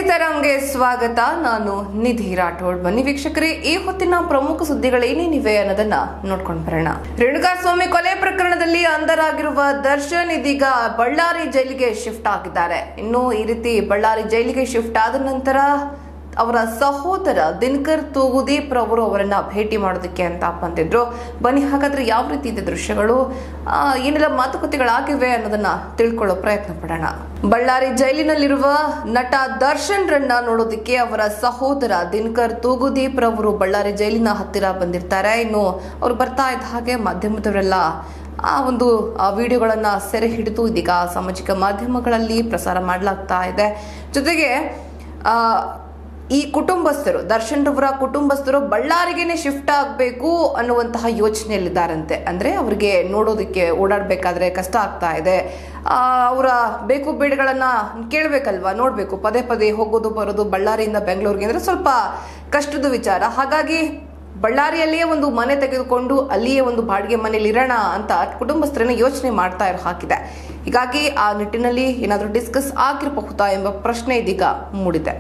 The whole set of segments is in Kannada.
ತರಂಗೆ ಸ್ವಾಗತ ನಾನು ನಿಧಿ ರಾಠೋಡ್ ಬನ್ನಿ ವೀಕ್ಷಕರೇ ಈ ಹೊತ್ತಿನ ಪ್ರಮುಖ ಸುದ್ದಿಗಳೇನೇನಿವೆ ಅನ್ನೋದನ್ನ ನೋಡ್ಕೊಂಡು ಬರೋಣ ರೇಣುಕಾಸ್ವಾಮಿ ಕೊಲೆ ಪ್ರಕರಣದಲ್ಲಿ ಅಂಧರಾಗಿರುವ ದರ್ಶನ್ ಇದೀಗ ಬಳ್ಳಾರಿ ಜೈಲಿಗೆ ಶಿಫ್ಟ್ ಆಗಿದ್ದಾರೆ ಇನ್ನು ಈ ರೀತಿ ಬಳ್ಳಾರಿ ಜೈಲಿಗೆ ಶಿಫ್ಟ್ ಆದ ನಂತರ ಅವರ ಸಹೋದರ ದಿನಕರ್ ತೂಗುದೀಪ್ ರವರು ಅವರನ್ನ ಭೇಟಿ ಮಾಡೋದಕ್ಕೆ ಅಂತ ಬಂದಿದ್ರು ಬನ್ನಿ ಹಾಗಾದ್ರೆ ಯಾವ ರೀತಿ ಇದೆ ದೃಶ್ಯಗಳು ಆ, ಏನೆಲ್ಲ ಮಾತುಕತೆಗಳಾಗಿವೆ ಅನ್ನೋದನ್ನ ತಿಳ್ಕೊಳ್ಳೋ ಪ್ರಯತ್ನ ಪಡೋಣ ಬಳ್ಳಾರಿ ಜೈಲಿನಲ್ಲಿರುವ ನಟ ದರ್ಶನ್ ರನ್ನ ನೋಡೋದಕ್ಕೆ ಅವರ ಸಹೋದರ ದಿನಕರ್ ತೂಗುದೀಪ್ ರವರು ಬಳ್ಳಾರಿ ಜೈಲಿನ ಹತ್ತಿರ ಬಂದಿರ್ತಾರೆ ಇನ್ನು ಅವ್ರು ಬರ್ತಾ ಇದ್ದ ಹಾಗೆ ಮಾಧ್ಯಮದವರೆಲ್ಲ ಆ ಒಂದು ಆ ವಿಡಿಯೋಗಳನ್ನ ಸೆರೆ ಹಿಡಿದು ಇದೀಗ ಸಾಮಾಜಿಕ ಮಾಧ್ಯಮಗಳಲ್ಲಿ ಪ್ರಸಾರ ಮಾಡಲಾಗ್ತಾ ಇದೆ ಜೊತೆಗೆ ಆ ಈ ಕುಟುಂಬಸ್ಥರು ದರ್ಶನ್ ರವರ ಕುಟುಂಬಸ್ಥರು ಬಳ್ಳಾರಿಗೆನೆ ಶಿಫ್ಟ್ ಆಗಬೇಕು ಅನ್ನುವಂತಹ ಯೋಚನೆಯಲ್ಲಿದ್ದಾರಂತೆ ಅಂದ್ರೆ ಅವರಿಗೆ ನೋಡೋದಕ್ಕೆ ಓಡಾಡಬೇಕಾದ್ರೆ ಕಷ್ಟ ಆಗ್ತಾ ಇದೆ ಆ, ಅವರ ಬೇಕು ಬೇಡಗಳನ್ನ ಕೇಳಬೇಕಲ್ವಾ ನೋಡಬೇಕು ಪದೇ ಪದೇ ಹೋಗೋದು ಬರೋದು ಬಳ್ಳಾರಿಯಿಂದ ಬೆಂಗಳೂರಿಗೆ ಅಂದ್ರೆ ಸ್ವಲ್ಪ ಕಷ್ಟದ ವಿಚಾರ ಹಾಗಾಗಿ ಬಳ್ಳಾರಿಯಲ್ಲಿಯೇ ಒಂದು ಮನೆ ತೆಗೆದುಕೊಂಡು ಅಲ್ಲಿಯೇ ಒಂದು ಬಾಡಿಗೆ ಮನೇಲಿ ಇರೋಣ ಅಂತ ಕುಟುಂಬಸ್ಥರನ್ನ ಯೋಚನೆ ಮಾಡ್ತಾ ಇರೋ ಹಾಕಿದೆ ಹೀಗಾಗಿ ಆ ನಿಟ್ಟಿನಲ್ಲಿ ಏನಾದರೂ ಡಿಸ್ಕಸ್ ಆಗಿರಬಹುದಾ ಎಂಬ ಪ್ರಶ್ನೆ ಇದೀಗ ಮೂಡಿದೆ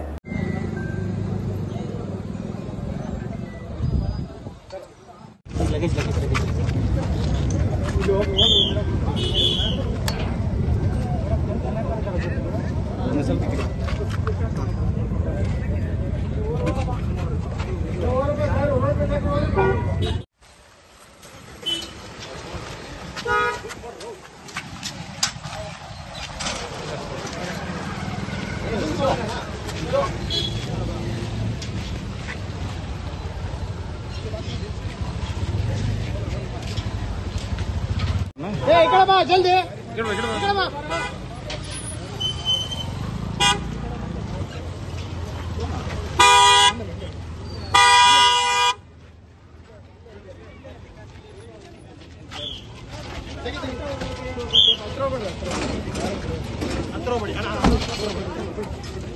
ए इकडे बा जल्दी इकडे बा ಹತ್ರ ಹೋಗ್ಬೇಡಿ ಅಣ್ಣ